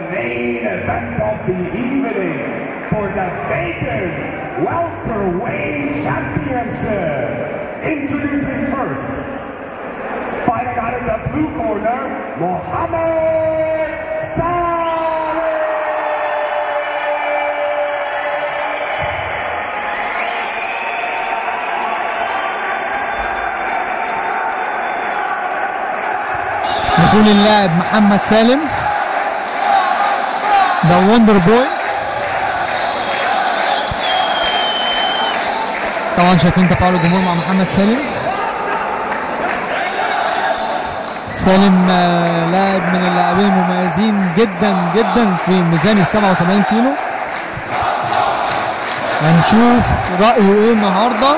main event of the evening for the vacant welterweight championship. Introducing first, fighting out in the blue corner, Mohammed Saleh. دخول اللاعب محمد سالم ذا وندر بوي طبعا شايفين تفاعل الجمهور مع محمد سالم سالم آه، لاعب من اللاعبين المميزين جدا جدا في ميزان ال 77 كيلو هنشوف رأيه ايه النهارده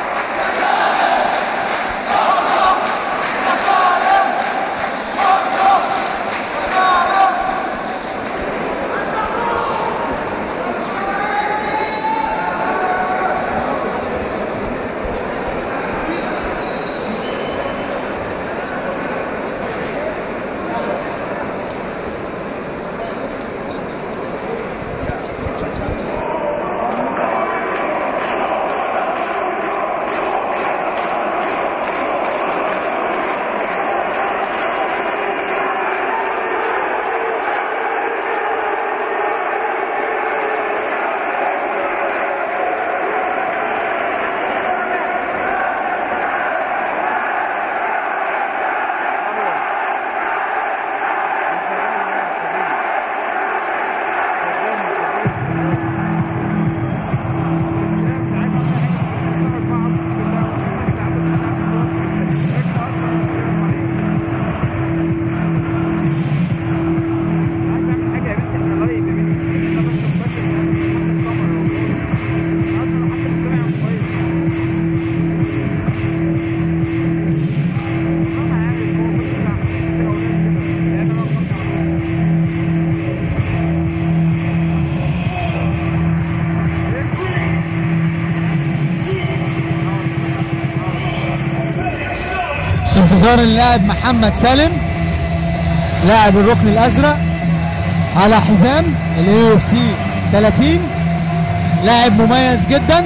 انتظار اللاعب محمد سالم لاعب الركن الازرق على حزام الاي اف سي 30 لاعب مميز جدا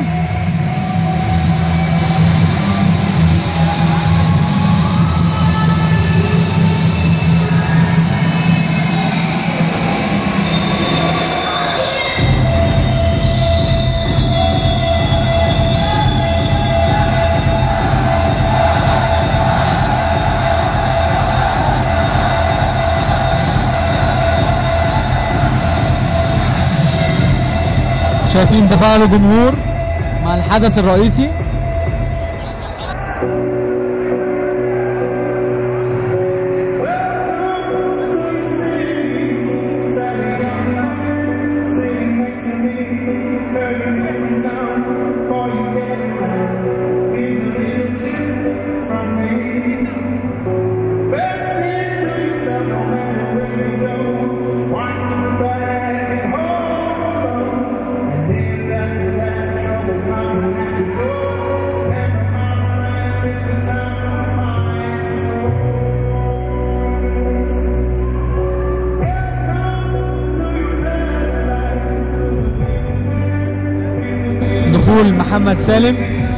شايفين تفاعل الجمهور مع الحدث الرئيسي دخول محمد سالم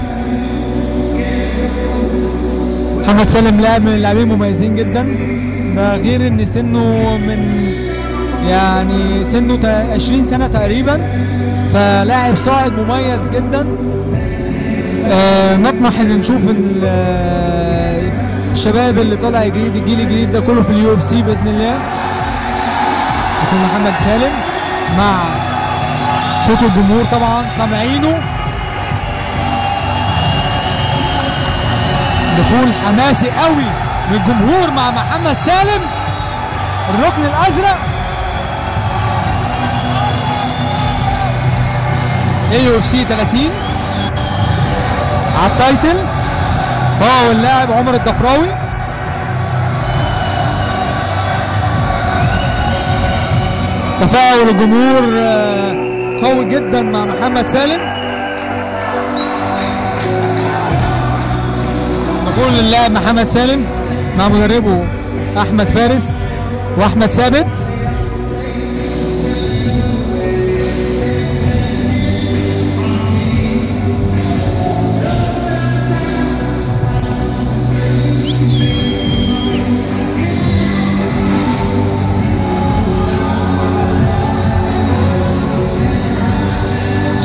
محمد سالم لاعب من اللاعبين مميزين جدا ده غير ان سنه من يعني سنه تا- 20 سنه تقريبا فلاعب صاعد مميز جدا آه نطمح ان نشوف ال- آه، الشباب اللي طالع جديد الجيل الجديد ده كله في اليو اف سي باذن الله يكون محمد سالم مع صوت الجمهور طبعا سامعينه دخول حماسي قوي من الجمهور مع محمد سالم الركن الازرق اي يو اف سي 30 على التايتل هو واللاعب عمر الضفراوي تفاعل الجمهور آه، قوي جدا مع محمد سالم نقول للاعب محمد سالم مع مدربه احمد فارس واحمد ثابت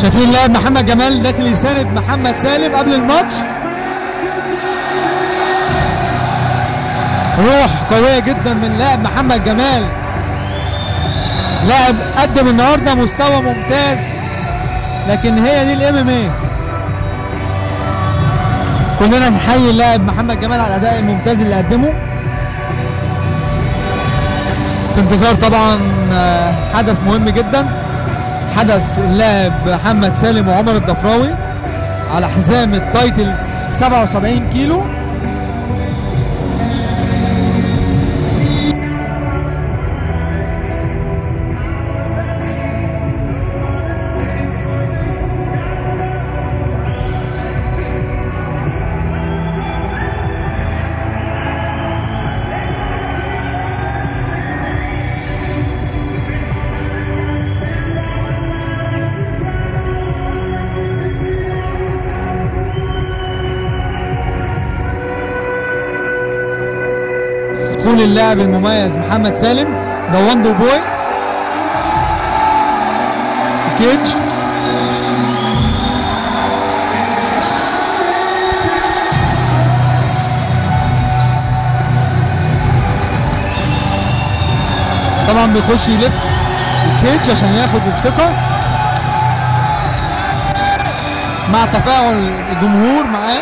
شايفين لاعب محمد جمال داخل يساند محمد سالم قبل الماتش روح قوية جدا من لاعب محمد جمال لاعب قدم النهارده مستوى ممتاز لكن هي دي الام ام ايه كلنا نحيي اللاعب محمد جمال على الاداء الممتاز اللي قدمه في انتظار طبعا آه، حدث مهم جدا حدث اللاعب محمد سالم وعمر الضفراوي على حزام التايتل 77 كيلو دخول اللاعب المميز محمد سالم ذا وندر بوي الكيج طبعا بيخش يلف الكيج عشان ياخد الثقة مع تفاعل الجمهور معاه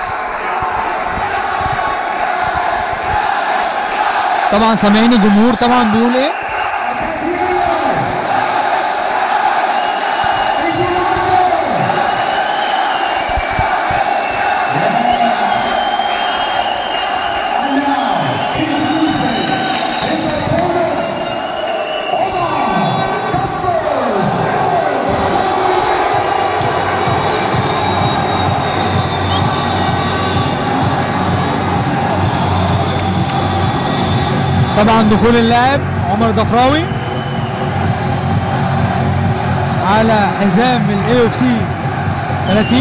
طبعا سامعين الجمهور طبعا بيقول ايه طبعا دخول اللاعب عمر ضفراوي على حزام الاي اوف سي 30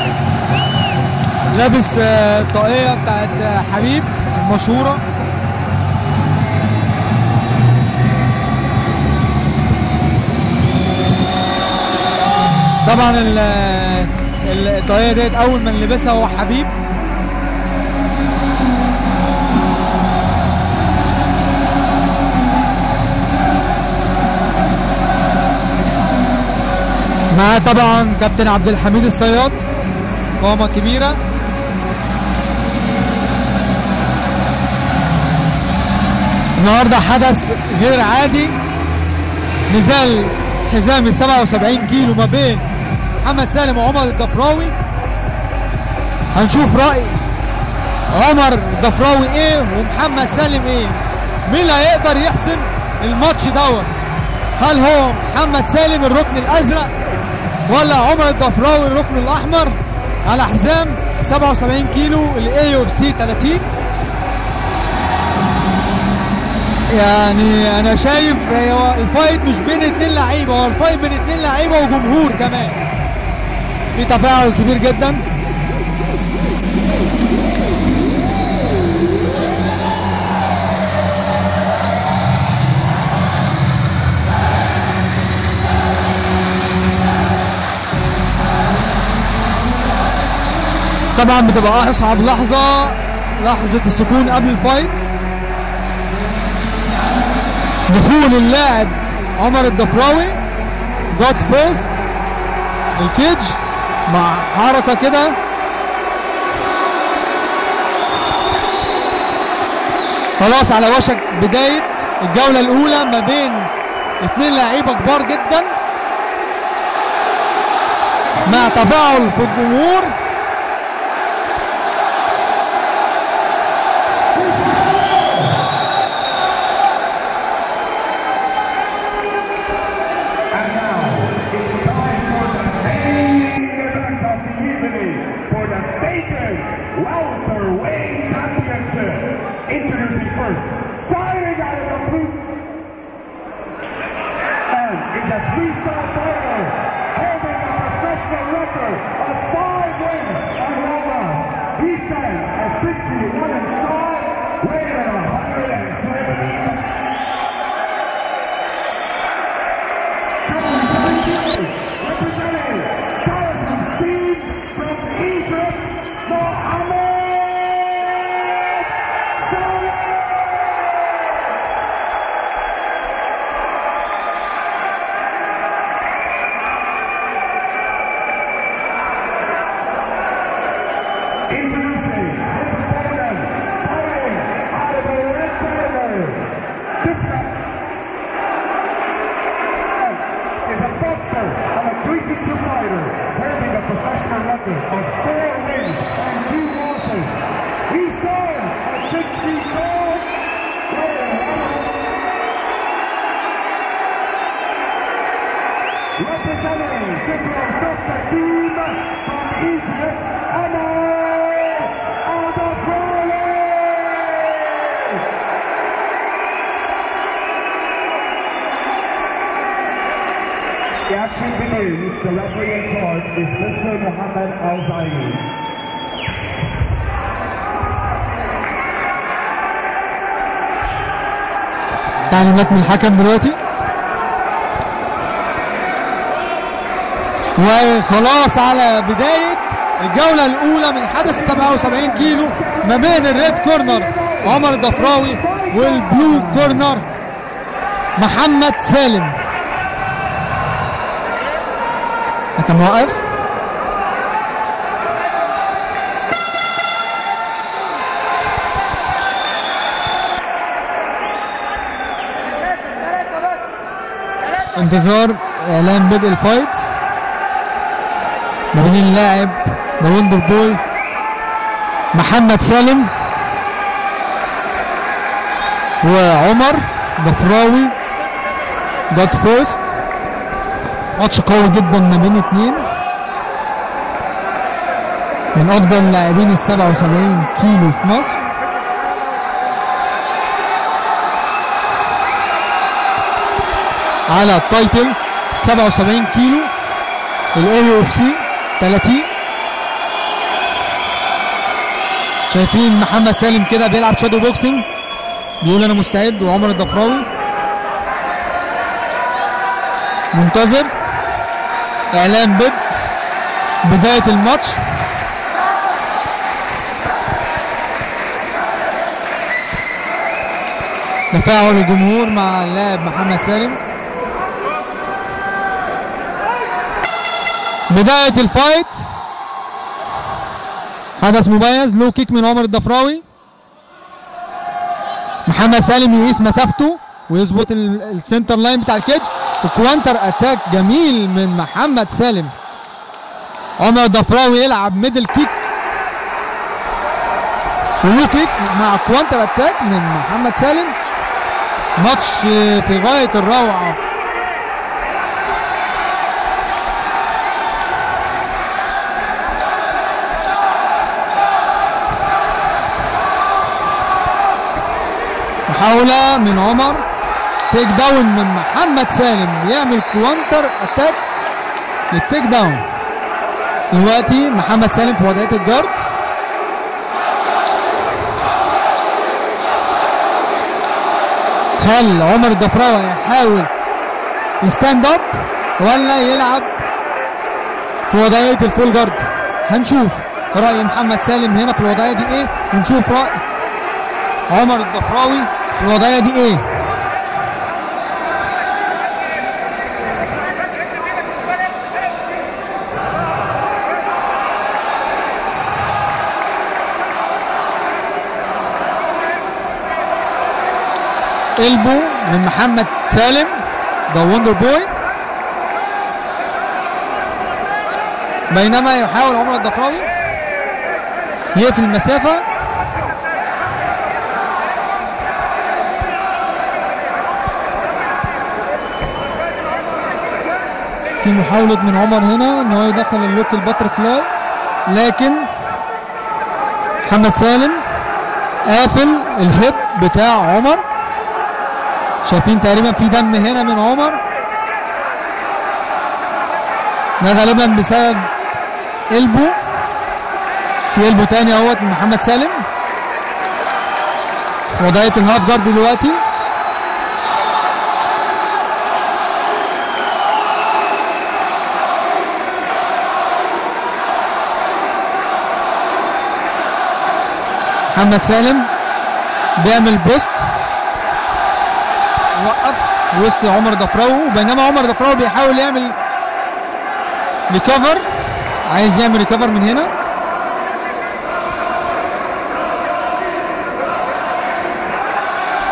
لابس آه، الطاقية بتاعت آه، حبيب المشهورة طبعا ال- ال- الطاقية ديت أول من لبسها هو حبيب معاه طبعا كابتن عبد الحميد الصياد قامة كبيرة النهارده حدث غير عادي نزال حزام ال 77 كيلو ما بين محمد سالم وعمر الضفراوي هنشوف رأي عمر الضفراوي ايه ومحمد سالم ايه مين اللي هيقدر يحسم الماتش دوت هل هو محمد سالم الركن الازرق ولا عمر الضفراوي الركن الاحمر على حزام 77 كيلو الاي اوف سي 30 يعني انا شايف هو الفايت مش بين اتنين لعيبه هو الفايت بين اتنين لعيبه وجمهور كمان في تفاعل كبير جدا طبعا بتبقى اصعب لحظه لحظه السكون قبل الفايت دخول اللاعب عمر الضفراوي جات فيرست الكيج مع حركه كده خلاص على وشك بدايه الجوله الاولى ما بين اتنين لعيبه كبار جدا مع تفاعل في الجمهور And now it's time for the main event of the evening for the vacant welterweight championship. Introducing first, fighting out of the blue. And is a three-star fighter holding a professional record of five wins and one loss. He stands at 61 inch tall, weighing at 170 representing Introducing his opponent, fighting out of the red corner. This man is a boxer and a jiu-jitsu fighter, holding a professional record of four wins and two losses. He stands at six feet tall, weighing representing Israel Doctor Team from Egypt, Amar Adafrali! The action begins. The referee in charge is Mr. Mohammed Al Zaini. تعليمات من الحكم دلوقتي وخلاص على بداية الجولة الأولى من حدث 77 كيلو ما بين الريد كورنر عمر الضفراوي والبلو كورنر محمد سالم كان واقف انتظار اعلان بدء الفايت ما بين اللاعب ذا وندر بوي محمد سالم وعمر ضفراوي جاد فيرست ماتش قوي جدا ما بين اتنين من افضل اللاعبين ال 77 كيلو في مصر على التايتل 77 كيلو الاي اف سي 30 شايفين محمد سالم كده بيلعب شادو بوكسنج بيقول انا مستعد وعمر الضفراوي منتظر اعلان بدء بداية الماتش تفاعل الجمهور مع اللاعب محمد سالم بداية الفايت حدث مميز لو كيك من عمر الضفراوي محمد سالم يقيس مسافته ويظبط ال- السنتر لاين بتاع الكيج وكوانتر اتاك جميل من محمد سالم عمر الضفراوي يلعب ميدل كيك ولو كيك مع كوانتر اتاك من محمد سالم ماتش في غاية الروعة محاولة من عمر تيك داون من محمد سالم يعمل كوانتر اتاك للتيك داون دلوقتي محمد سالم في وضعية الجارد هل عمر الضفراوي هيحاول يستاند اب ولا يلعب في وضعية الفول جارد هنشوف رأي محمد سالم هنا في الوضعية دي ايه ونشوف رأي عمر الضفراوي في الوضعية دي ايه البو من محمد سالم ذا وندر بوي بينما يحاول عمر الضفراوي يقفل المسافة في محاولة من عمر هنا ان هو يدخل اللوك البتر فلاي لكن محمد سالم قافل الهيب بتاع عمر شايفين تقريبا في دم هنا من عمر ده غالبا بسبب قلبه في قلبه تاني اهوت من محمد سالم وضعية الهاف جارد دلوقتي محمد سالم بيعمل بوست وقف وسط عمر ضفراوي بينما عمر ضفراوي بيحاول يعمل ريكفر عايز يعمل ريكفر من هنا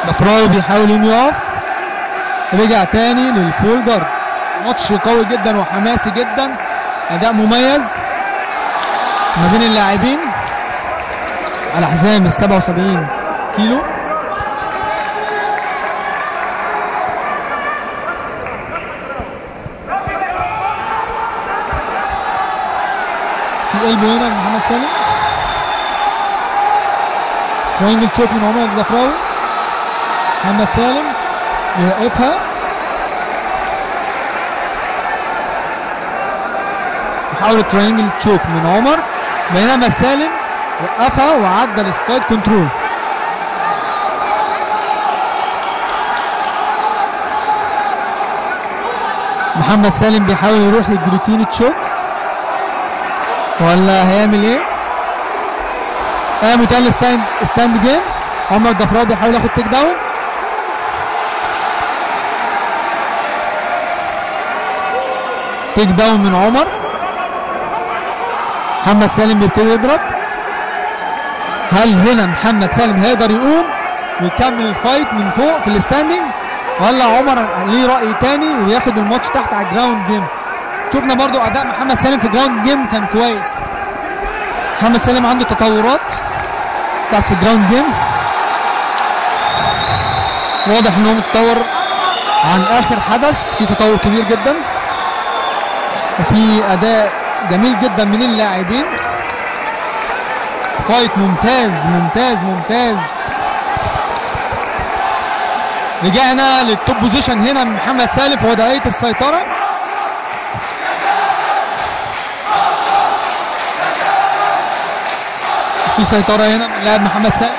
ضفراوي بيحاول يقوم يقف رجع تاني للفول جارد ماتش قوي جدا وحماسي جدا اداء مميز ما بين اللاعبين على حزام ال 77 كيلو في قلبه هنا من محمد سالم ترينجل تشوك من عمر الضفراوي محمد سالم يوقفها محاولة ترينجل تشوك من عمر بينما سالم وقفها وعدى للسايد كنترول محمد سالم بيحاول يروح للجلوتين تشوك ولا هيعمل ايه؟ قام متقل ستاند ستاند جيم عمر الضفراوي بيحاول ياخد تيك داون تيك داون من عمر محمد سالم بيبتدي يضرب هل هنا محمد سالم هيقدر يقوم ويكمل الفايت من فوق في الستاندنج ولا عمر ليه رأي تاني وياخد الماتش تحت على الجراوند جيم شفنا برضو اداء محمد سالم في الجراوند جيم كان كويس محمد سالم عنده تطورات بتاعت في الجراوند جيم واضح ان هو متطور عن اخر حدث في تطور كبير جدا وفي اداء جميل جدا من اللاعبين فايت ممتاز ممتاز ممتاز رجعنا للتوب بوزيشن هنا من محمد سالم في وضعيه السيطره في سيطره هنا من لاعب محمد سالم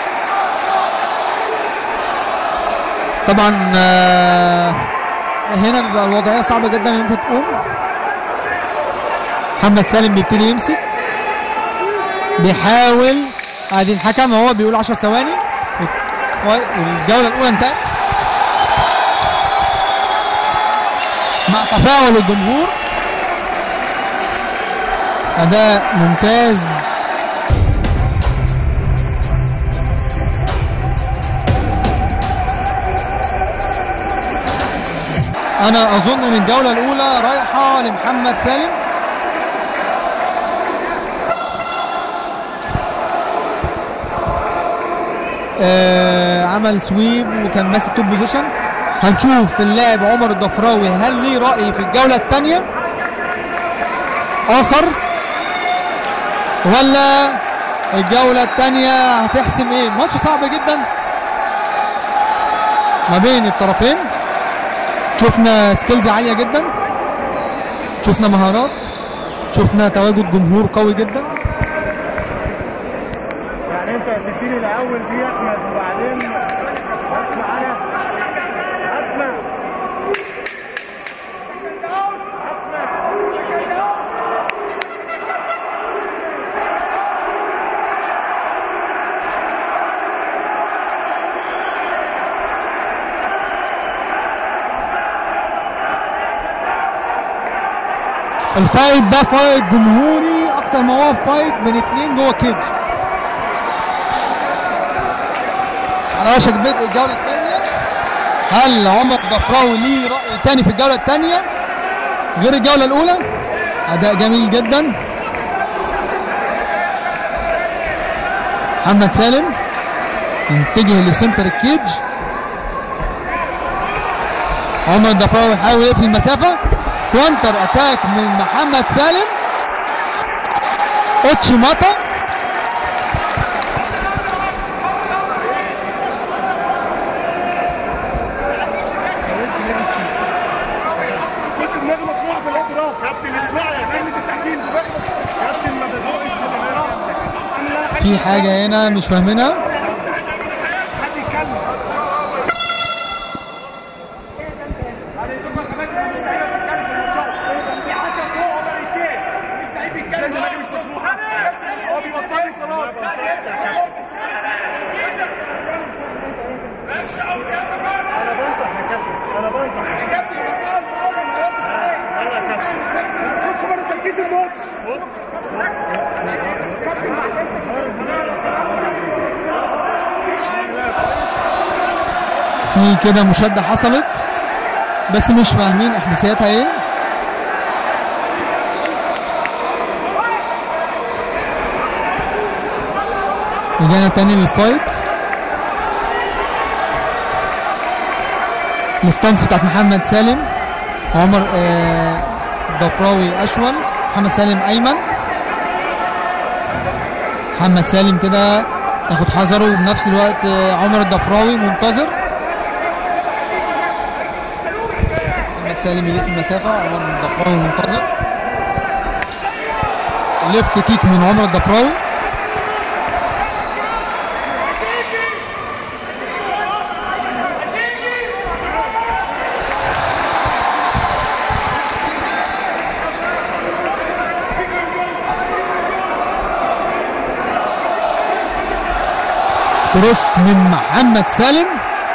طبعا آه، هنا بيبقى الوضعيه صعبه جدا ان انت تقوم محمد سالم بيبتدي يمسك بيحاول ادي الحكم هو بيقول 10 ثواني والجوله الاولى انتهت مع تفاعل الجمهور اداء ممتاز انا اظن ان الجوله الاولى رايحه لمحمد سالم آه عمل سويب وكان ماسك توب بوزيشن هنشوف اللاعب عمر الضفراوي هل ليه راي في الجوله الثانيه اخر ولا الجوله الثانيه هتحسم ايه ماتش صعب جدا ما بين الطرفين شفنا سكيلز عاليه جدا شفنا مهارات شفنا تواجد جمهور قوي جدا يعني انت هتديني الاول دي احمد وبعدين اسمع انا اسمع الفايت ده فايت جمهوري اكتر ما هو فايت بين اتنين جوه كيج على وشك بدء الجوله الثانيه هل عمر ضفراوي ليه راي تاني في الجوله الثانيه غير الجوله الاولى اداء جميل جدا محمد سالم يتجه لسنتر الكيج عمر الضفراوي يحاول يقفل المسافه كوانتر اتاك من محمد سالم اوتشيماتا كنت دماغي مفتوحه في الاطراف كابتن اسمعني يا كلمه التحكيم كابتن ما بزقش الكاميرا في حاجه هنا مش فاهمينها حد يتكلم هو بيبطل خلاص انا بنطق يا كابتن انا بنطق يا كابتن يلا يا كابتن خش بره تركيز الماتش كابتن في كده مشاده حصلت بس مش فاهمين احداثياتها ايه رجعنا تاني للفايت الستانس بتاعت محمد سالم عمر آه، ضفراوي اشول محمد سالم ايمن محمد سالم كده ياخد حذره وبنفس الوقت آه، عمر الضفراوي منتظر محمد سالم يقيس المسافة عمر الضفراوي منتظر ليفت كيك من عمر الضفراوي كروس من محمد سالم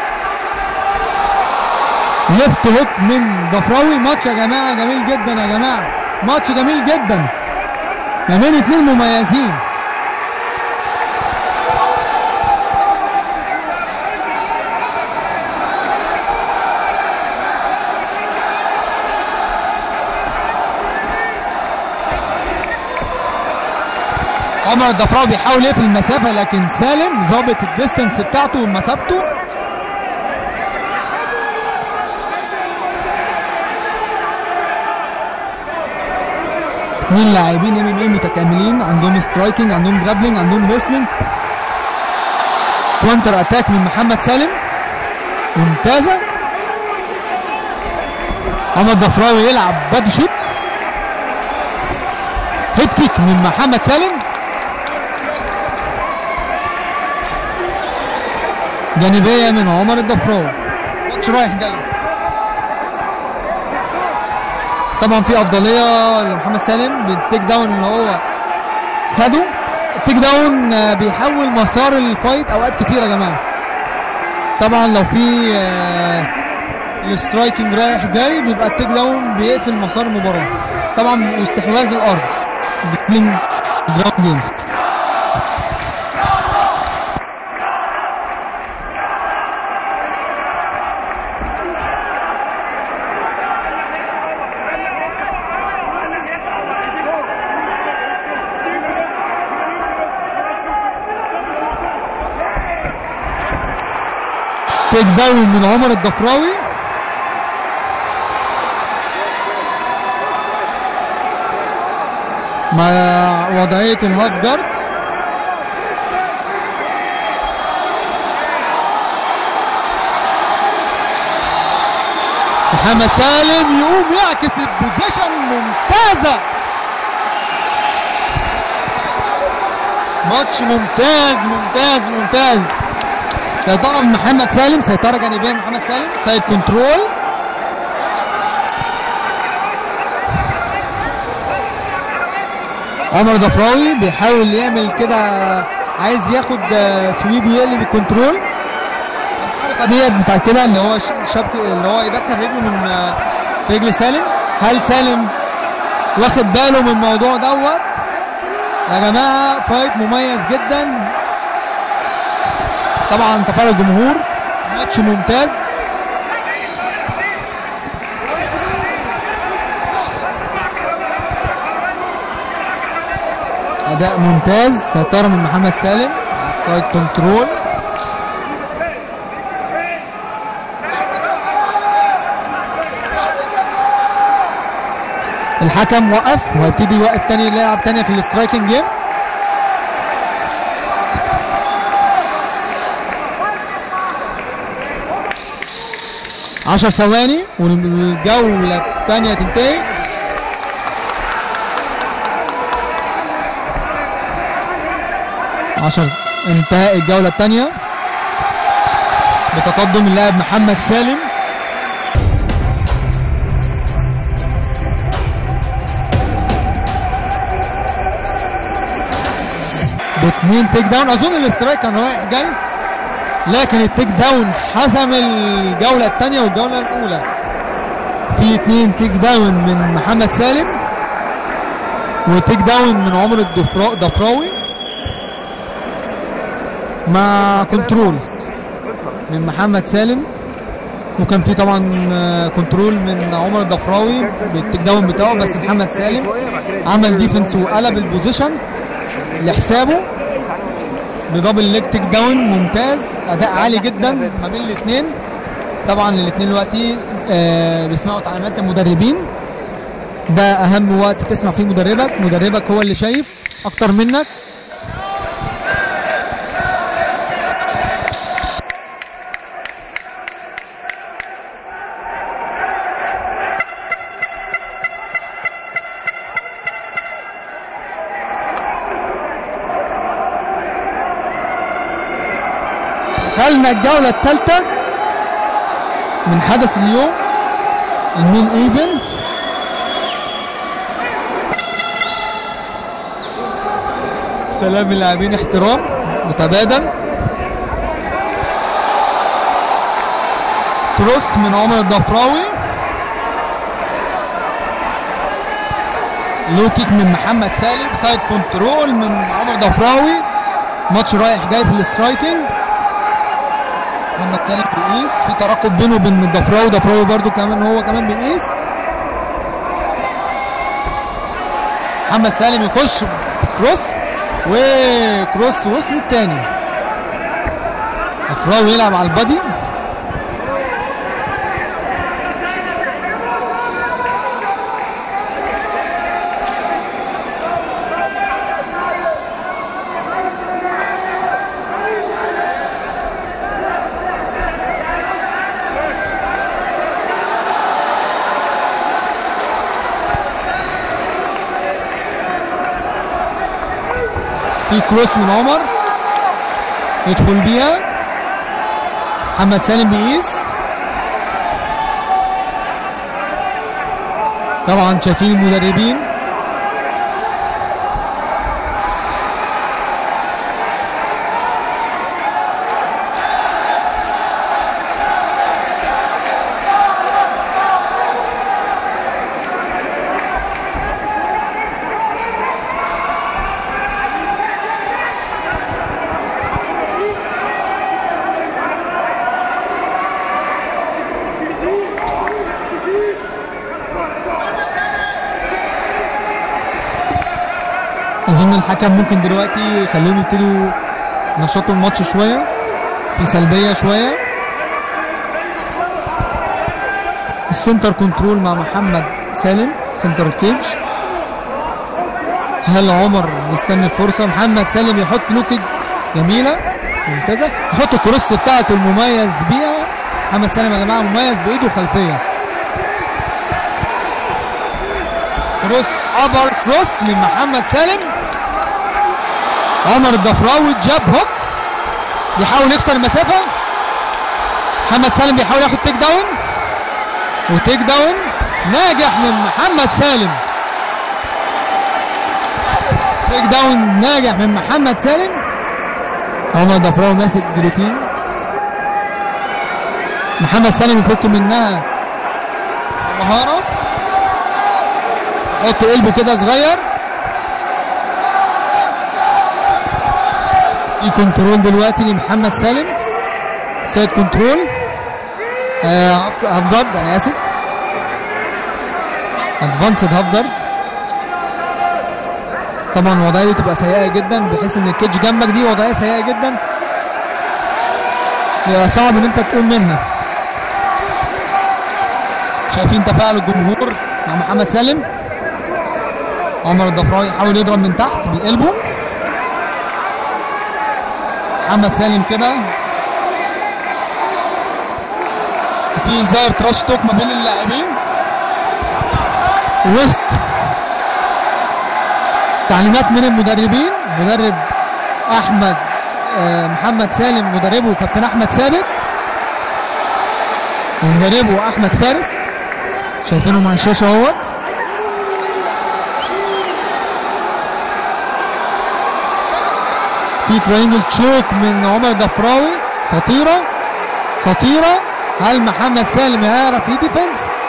ليفت هوك من ضفراوي ماتش يا جماعه جميل جدا يا جماعه ماتش جميل جدا ما بين اتنين مميزين عمر الضفراوي بيحاول يقفل المسافه لكن سالم ظابط الديستنس بتاعته ومسافته اثنين لاعبين ام ام اي متكاملين عندهم سترايكنج عندهم جرابلينج عندهم ريسلينج كونتر اتاك من محمد سالم ممتازه عمر الضفراوي يلعب باد شوت هيد كيك من محمد سالم جانبيه من عمر الضفراوي ماتش رايح جاي طبعا في افضليه لمحمد سالم بالتيك داون اللي هو خده التيك داون آه، بيحول مسار الفايت اوقات كتير يا جماعه طبعا لو في آه، السترايكنج رايح جاي بيبقى التيك داون بيقفل مسار المباراه طبعا واستحواذ الارض جرابلينج جراوند جيم تيك داون من عمر الضفراوي مع وضعية الهاف جارد محمد سالم يقوم يعكس البوزيشن ممتازة ماتش ممتاز ممتاز ممتاز سيطرة من محمد سالم سيطرة جانبية من محمد سالم سايد كنترول عمر ضفراوي بيحاول يعمل كده عايز ياخد آه، سويب ويقلب الكنترول الحركة ديت بتاع كده اللي هو ش- شبك اللي هو يدخل رجله من آه، في رجل سالم هل سالم واخد باله من الموضوع دوت يا جماعة فايت مميز جدا طبعا تفاعل الجمهور ماتش ممتاز اداء ممتاز سيطره من محمد سالم السايد كنترول الحكم وقف وهيبتدي يوقف تاني يلعب تانية في الاسترايكنج جيم عشر ثواني والجولة الثانية تنتهي عشر انتهاء الجولة الثانية بتقدم اللاعب محمد سالم باثنين تيك داون اظن الاسترايك كان رايح جاي لكن التيك داون حسم الجولة الثانية والجولة الأولى في اتنين تيك داون من محمد سالم وتيك داون من عمر الضفرا- الضفراوي مع كنترول من محمد سالم وكان في طبعا آه، كنترول من عمر الضفراوي بالتيك داون بتاعه بس محمد سالم عمل ديفنس وقلب البوزيشن لحسابه بدبل ليج تيك داون ممتاز اداء عالي جدا ما بين الاثنين طبعا الاثنين دلوقتي آه بيسمعوا تعليمات المدربين ده اهم وقت تسمع فيه مدربك مدربك هو اللي شايف اكتر منك دخلنا الجولة الثالثة من حدث اليوم المين ايفنت سلام اللاعبين احترام متبادل كروس من عمر الضفراوي لو كيك من محمد سالم سايد كنترول من عمر ضفراوي ماتش رايح جاي في الاسترايكنج محمد سالم بيقيس في ترقب بينه وبين الضفراوي ضفراوي برده كمان هو كمان بيقيس محمد سالم يخش كروس وكروس وصل التاني ضفراوي يلعب على البادي في كروس من عمر يدخل بيها محمد سالم بيقيس طبعا شايفين المدربين اظن الحكم ممكن دلوقتي يخليهم يبتدوا ينشطوا الماتش شويه في سلبيه شويه السنتر كنترول مع محمد سالم سنتر الكيج هل عمر مستني الفرصه محمد سالم يحط لوكيج جميله ممتازه يحط الكروس بتاعته المميز بيها محمد سالم يا جماعه مميز بايده الخلفيه كروس ابر كروس من محمد سالم عمر الضفراوي جاب هوك بيحاول يكسر المسافه محمد سالم بيحاول ياخد تيك داون وتيك داون ناجح من محمد سالم تيك داون ناجح من محمد سالم عمر الضفراوي ماسك جلوتين محمد سالم يفك منها مهاره يحط قلبه كده صغير في كنترول دلوقتي لمحمد سالم سايد كنترول آه، هاف هاف جارد انا اسف ادفانسد هاف جارد طبعا الوضعيه دي تبقى سيئه جدا بحيث ان الكيدج جنبك دي وضعيه سيئه جدا يبقى صعب ان انت تقوم منها شايفين تفاعل الجمهور مع محمد سالم عمر الضفراوي يحاول يضرب من تحت بالقلبه محمد سالم كده في ظاهر تراش توك ما بين اللاعبين وسط تعليمات من المدربين مدرب احمد آه، محمد سالم مدربه كابتن احمد ثابت ومدربه احمد فارس شايفينهم على الشاشه اهوت في تراينجل تشوك من عمر ضفراوي خطيره خطيره هل محمد سالم هيعرف يديفنس